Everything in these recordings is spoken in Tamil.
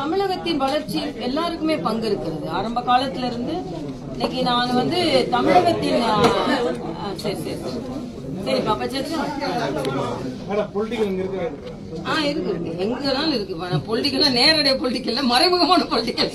தமிழகத்தின் வளர்ச்சியில் எல்லாருக்குமே பங்கு இருக்கிறது ஆரம்ப காலத்துல இருந்து இன்னைக்கு நான் வந்து தமிழகத்தின் ஆ, ஆ, சரி சரி சரி. சரி பாப்பா சரி மேடம் பொலிட்டிக்கல் இங்க இருக்கு ஆ இருக்கு இருக்கு எங்கனாலும் இருக்கு பொலிட்டிக்கலா நேரடிய பொலிட்டிக்கல் மறைமுகமான பொலிட்டிக்கல்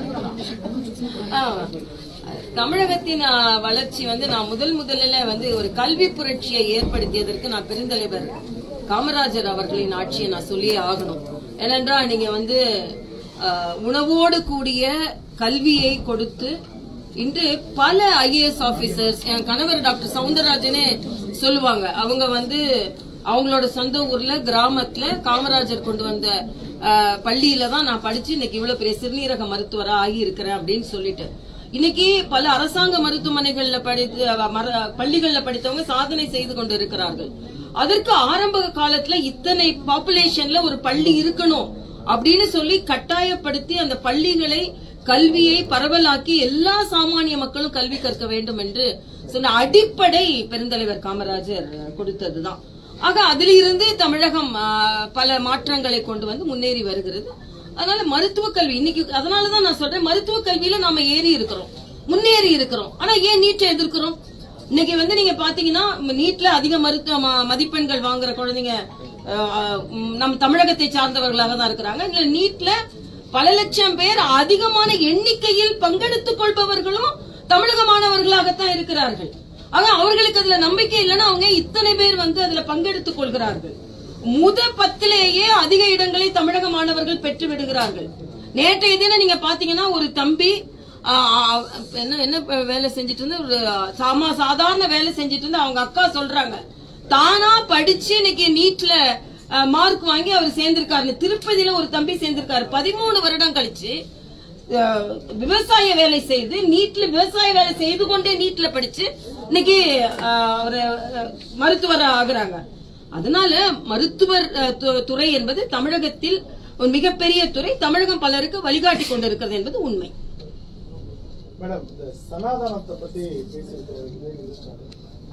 தமிழகத்தின் ஆ, வளர்ச்சி வந்து நான் முதல் முதல்ல வந்து ஒரு கல்வி புரட்சியை ஏற்படுத்தியதற்கு நான் பெருந்தலைவர் காமராஜர் அவர்களின் ஆட்சியை நான் சொல்லியே ஆகணும் ஏனென்றால் நீங்க வந்து ஆ, உணவோடு கூடிய கல்வியை கொடுத்து இன்று பல ஐஏஎஸ் ஆபீசர்ஸ் என் கணவர் டாக்டர் சவுந்தரராஜனே சொல்லுவாங்க அவங்க வந்து அவங்களோட சொந்த ஊர்ல கிராமத்துல காமராஜர் கொண்டு வந்த அஹ், பள்ளியில தான் நான் படிச்சு இன்னைக்கு இவ்வளவு பெரிய சிறுநீரக மருத்துவரா ஆகி இருக்கிறேன் அப்படின்னு சொல்லிட்டு இன்னைக்கு பல அரசாங்க மருத்துவமனைகள்ல படித்து அஹ், மர- பள்ளிகள்ல படித்தவங்க சாதனை செய்து கொண்டு இருக்கிறார்கள் அதற்கு ஆரம்ப காலத்துல இத்தனை பாப்புலேஷன்ல ஒரு பள்ளி இருக்கணும் அப்படின்னு சொல்லி கட்டாயப்படுத்தி அந்த பள்ளிகளை கல்வியை பரவலாக்கி எல்லா சாமானிய மக்களும் கல்வி கற்க வேண்டும் என்று சொன்ன அடிப்படை பெருந்தலைவர் காமராஜர் கொடுத்ததுதான் ஆக அதிலிருந்து தமிழகம் ஆ, பல மாற்றங்களை கொண்டு வந்து முன்னேறி வருகிறது அதனால மருத்துவ கல்வி இன்னைக்கு அதனாலதான் நான் சொல்றேன் மருத்துவ கல்வியில நாம ஏறி இருக்கிறோம் முன்னேறி இருக்கிறோம் ஆனா ஏன் நீட்டை எதிர்க்கிறோம் இன்னைக்கு வந்து நீங்க பாத்தீங்கன்னா நீட்ல அதிக மருத்துவ ம- மதிப்பெண்கள் வாங்குற குழந்தைங்க அஹ், உம், நம் தமிழகத்தை சார்ந்தவர்களாக தான் இருக்கிறாங்க இதுல நீட்ல பல லட்சம் பேர் அதிகமான எண்ணிக்கையில் பங்கெடுத்துக் கொள்பவர்களும் தமிழக மாணவர்களாகத்தான் இருக்கிறார்கள் ஆக அவர்களுக்கு அதுல நம்பிக்கை இல்லைன்னா அவங்க இத்தனை பேர் வந்து அதுல பங்கெடுத்துக் கொள்கிறார்கள் முத பத்திலேயே அதிக இடங்களை தமிழக மாணவர்கள் பெற்று விடுகிறார்கள் நேற்றைய தினம் நீங்க பாத்தீங்கன்னா ஒரு தம்பி ஆ, ஆ, என்ன என்ன ப- வேலை செஞ்சுட்டு இருந்து ஒரு சாமா சாதாரண வேலை செஞ்சுட்டு இருந்து அவங்க அக்கா சொல்றாங்க தானா படிச்சு இன்னைக்கு நீட்ல மார்க் வாங்கி அவர் சேர்ந்திருக்காரு திருப்பதியில ஒரு தம்பி சேர்ந்திருக்காரு பதிமூணு வருடம் கழிச்சு அஹ், விவசாய வேலை செய்து நீட்ல விவசாய வேலை செய்து கொண்டே நீட்ல படிச்சு இன்னைக்கு அஹ், ஒரு அஹ், மருத்துவர் ஆகுறாங்க அதனால மருத்துவர் அஹ், து- துறை என்பது தமிழகத்தில் ஒரு மிகப்பெரிய துறை தமிழகம் பலருக்கு வழிகாட்டி கொண்டிருக்கிறது என்பது உண்மை மேடம் இந்த சனாதனத்தை பத்தி பேசியிருக்கிற உதயநிதி ஸ்டாலின்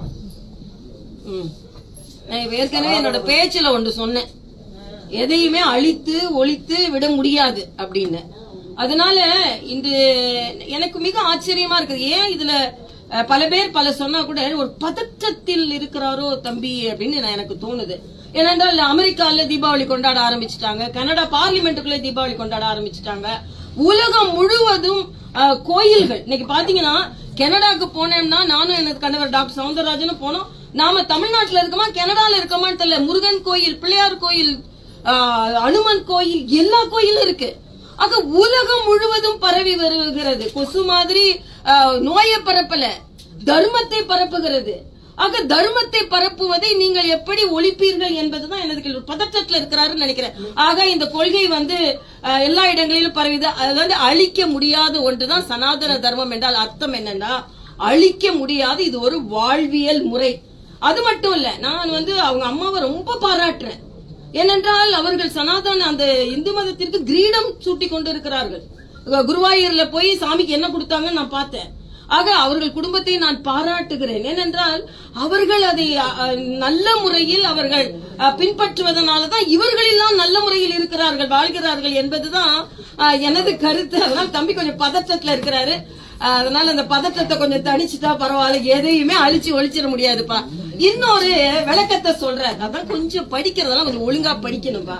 ம். நான் ஏற்கனவே என்னோட பேச்சுல ஒன்று சொன்னேன் எதையுமே அழித்து ஒழித்து விட முடியாது அப்படின்னு அதனால இன்று எனக்கு மிக ஆச்சரியமா இருக்குது ஏன் இதுல அஹ், பல பேர் பல சொன்னா கூட ஒரு பதற்றத்தில் இருக்கிறாரோ தம்பி அப்படின்னு நான் எனக்கு தோணுது ஏனென்றால் அமெரிக்கால தீபாவளி கொண்டாட ஆரம்பிச்சிட்டாங்க கனடா பார்லிமெண்ட்டுக்குள்ள தீபாவளி கொண்டாட ஆரம்பிச்சிட்டாங்க உலகம் முழுவதும் அஹ், கோயில்கள் இன்னைக்கு பாத்தீங்கன்னா கனடாக்கு போனேன்னா நானும் எனக்கு கணவர் டாக்டர் சவுந்தரராஜனும் போனோம் நாம தமிழ்நாட்டுல இருக்கோமா கனடால இருக்கோமான்னு தெரியல முருகன் கோயில் பிள்ளையார் கோயில் ஆஹ், அனுமன் கோயில் எல்லா கோயிலும் இருக்கு ஆக உலகம் முழுவதும் பரவி வருகிறது கொசு மாதிரி ஆஹ், நோயை பரப்பல தர்மத்தை பரப்புகிறது ஆக தர்மத்தை பரப்புவதை நீங்கள் எப்படி ஒழிப்பீர்கள் என்பதுதான் எனது கேள்வி பதற்றத்துல இருக்கிறாருன்னு நினைக்கிறேன் ஆக இந்த கொள்கை வந்து அஹ், எல்லா இடங்களிலும் பரவிது அதாவது அழிக்க முடியாத ஒன்றுதான் சனாதன தர்மம் என்றால் அர்த்தம் என்னன்னா அழிக்க முடியாது இது ஒரு வாழ்வியல் முறை அது மட்டும் இல்ல நான் வந்து அவங்க அம்மாவை ரொம்ப பாராட்டுறேன் ஏனென்றால் அவர்கள் சனாதன அந்த இந்து மதத்திற்கு கிரீடம் சூட்டி கொண்டிருக்கிறார்கள் குருவாயூர்ல போய் சாமிக்கு என்ன கொடுத்தாங்கன்னு நான் பார்த்தேன் ஆக அவர்கள் குடும்பத்தை நான் பாராட்டுகிறேன் ஏனென்றால் அவர்கள் அதை அ, அ, நல்ல முறையில் அவர்கள் அ, பின்பற்றுவதனாலதான் இவர்களெல்லாம் நல்ல முறையில் இருக்கிறார்கள் வாழ்கிறார்கள் என்பதுதான் அ, எனது கருத்து அதனால தம்பி கொஞ்சம் பதற்றத்துல இருக்கிறாரு அ, அதனால அந்த பதற்றத்தை கொஞ்சம் தணிச்சுட்டா பரவாயில்ல எதையுமே அழிச்சு ஒழிச்சிட முடியாதுப்பா இன்னொரு விளக்கத்தை சொல்றேன் அதான் கொஞ்சம் படிக்கிறதெல்லாம் கொஞ்சம் ஒழுங்கா படிக்கணும்பா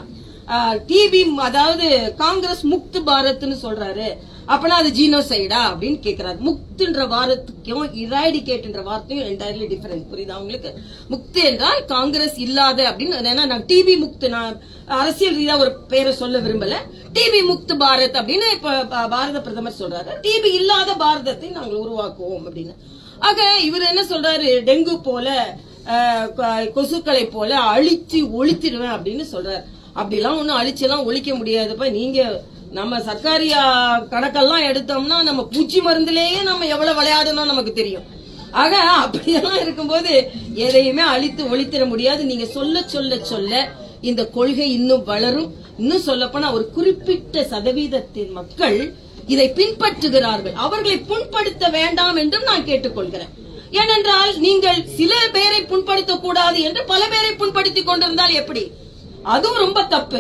டிபி அதாவது காங்கிரஸ் முக்து பாரத்னு சொல்றாரு அப்பனா அது ஜீனோசைடா அப்படின்னு கேக்குறாரு முக்துன்ற வாரத்துக்கும் இராடிகேட்ன்ற வார்த்தையும் என்டையர்லி டிஃபரன்ஸ் புரியுதா உங்களுக்கு முக்து என்றால் காங்கிரஸ் இல்லாத அப்படின்னு ஏன்னா நான் டிபி முக்து நான் அரசியல் ரீதியா ஒரு பேரை சொல்ல விரும்பல டிபி முக்து பாரத் அப்படின்னு இப்ப பா- பாரத பிரதமர் சொல்றாரு டிபி இல்லாத பாரதத்தை நாங்கள் உருவாக்குவோம் அப்படின்னு ஆக இவர் என்ன சொல்றாரு டெங்கு போல அஹ், கொ- கொசுக்களை போல அழிச்சு ஒழிச்சிடுவேன் அப்படின்னு சொல்றாரு அப்படிலாம் ஒண்ணும் அழிச்செல்லாம் ஒழிக்க முடியாதுப்பா நீங்க நம்ம சர்க்காரியா கணக்கெல்லாம் எடுத்தோம்னா நம்ம பூச்சி மருந்துலேயே நம்ம எவ்வளவு விளையாடணும் நமக்கு தெரியும் ஆக அப்படியெல்லாம் இருக்கும்போது எதையுமே அழித்து ஒழித்திட முடியாது நீங்க சொல்ல சொல்ல சொல்ல இந்த கொள்கை இன்னும் வளரும் இன்னும் சொல்லப்போனா ஒரு குறிப்பிட்ட சதவீதத்தின் மக்கள் இதை பின்பற்றுகிறார்கள் அவர்களை புண்படுத்த வேண்டாம் என்றும் நான் கேட்டுக்கொள்கிறேன் ஏனென்றால் நீங்கள் சில பேரை புண்படுத்த கூடாது என்று பல பேரை புண்படுத்திக் கொண்டிருந்தால் எப்படி அதுவும் ரொம்ப தப்பு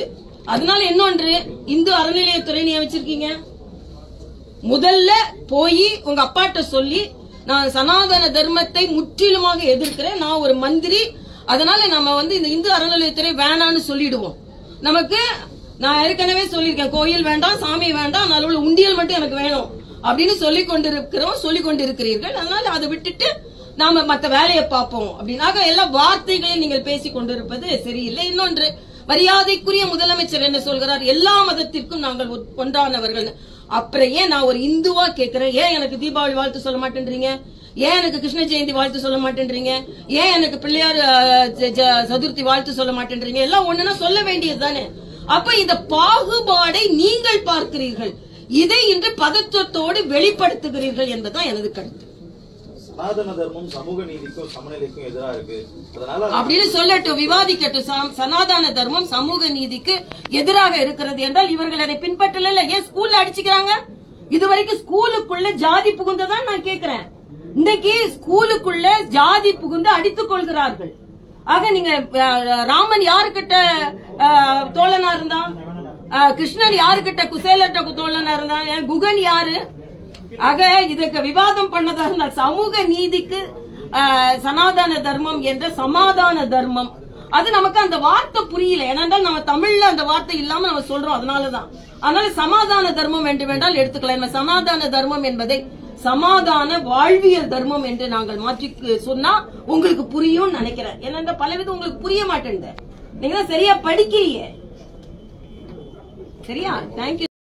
அதனால இன்னொன்று இந்து அறநிலையத்துறை நீ வச்சிருக்கீங்க முதல்ல போய் உங்க அப்பாட்ட சொல்லி நான் சனாதன தர்மத்தை முற்றிலுமாக எதிர்க்கிறேன் நான் ஒரு மந்திரி அதனால நம்ம வந்து இந்த இந்து அறநிலையத்துறை வேணான்னு சொல்லிடுவோம் நமக்கு நான் ஏற்கனவே சொல்லியிருக்கேன் கோயில் வேண்டாம் சாமி வேண்டாம் நல்ல உண்டியல் மட்டும் எனக்கு வேணும் அப்படின்னு சொல்லி கொண்டிருக்கிறோம் சொல்லி கொண்டிருக்கிறீர்கள் அதனால அதை விட்டுட்டு நாம மத்த வேலையை பார்ப்போம் அப்படின்னாக எல்லா வார்த்தைகளையும் நீங்கள் பேசிக் கொண்டிருப்பது சரியில்லை இன்னொன்று மரியாதைக்குரிய முதலமைச்சர் என்ன சொல்கிறார் எல்லா மதத்திற்கும் நாங்கள் ஒத்- ஒன்றானவர்கள் அப்புறம் ஏன் நான் ஒரு இந்துவா கேக்குறேன் ஏன் எனக்கு தீபாவளி வாழ்த்து சொல்ல மாட்டேன்றீங்க ஏன் எனக்கு கிருஷ்ண ஜெயந்தி வாழ்த்து சொல்ல மாட்டேன்றீங்க ஏன் எனக்கு பிள்ளையார் அஹ், ஜ- ஜ- சதுர்த்தி வாழ்த்து சொல்ல மாட்டேன்றீங்க எல்லாம் ஒண்ணுன்னா சொல்ல வேண்டியது தானே அப்ப இந்த பாகுபாடை நீங்கள் பார்க்கிறீர்கள் இதை இன்று பதற்றத்தோடு வெளிப்படுத்துகிறீர்கள் என்பதுதான் எனது கருத்து சனாதன தர்மம் சமூக நீதிக்கும் சமநிலைக்கும் எதிரா இருக்கு அதனால அப்படின்னு சொல்லட்டும் விவாதிக்கட்டும் சம்- சனாதன தர்மம் சமூக நீதிக்கு எதிராக இருக்கிறது என்றால் இவர்கள் அதை பின்பற்றல ஏன் ஸ்கூல்ல அடிச்சுக்கிறாங்க இதுவரைக்கும் ஸ்கூலுக்குள்ள ஜாதி புகுந்ததான் நான் கேக்குறேன் இன்னைக்கு ஸ்கூலுக்குள்ள ஜாதி புகுந்து அடித்துக் கொள்கிறார்கள் ஆக நீங்க அஹ், ராமன் யாருக்கிட்ட அஹ், தோழனா இருந்தான் அஹ், கிருஷ்ணன் யாருக்கிட்ட குசேலட்ட தோழனா இருந்தான் ஏன் குகன் யாரு ஆக இதுக்கு விவாதம் பண்ணதா இருந்தால் சமூக நீதிக்கு ஆஹ், சனாதன தர்மம் என்ற சமாதான தர்மம் அது நமக்கு அந்த வார்த்தை புரியல ஏனென்றால் நம்ம தமிழ்ல அந்த வார்த்தை இல்லாம நம்ம சொல்றோம் அதனாலதான் அதனால சமாதான தர்மம் என்று வேண்டால் எடுத்துக்கலாம் நம்ம சமாதான தர்மம் என்பதை சமாதான வாழ்வியல் தர்மம் என்று நாங்கள் மாற்றி சொன்னா உங்களுக்கு புரியும் நினைக்கிறேன் ஏன்னா பலவிதம் உங்களுக்கு புரிய மாட்டேன் நீங்க தான் சரியா படிக்கிறீங்க சரியா தேங்க்யூ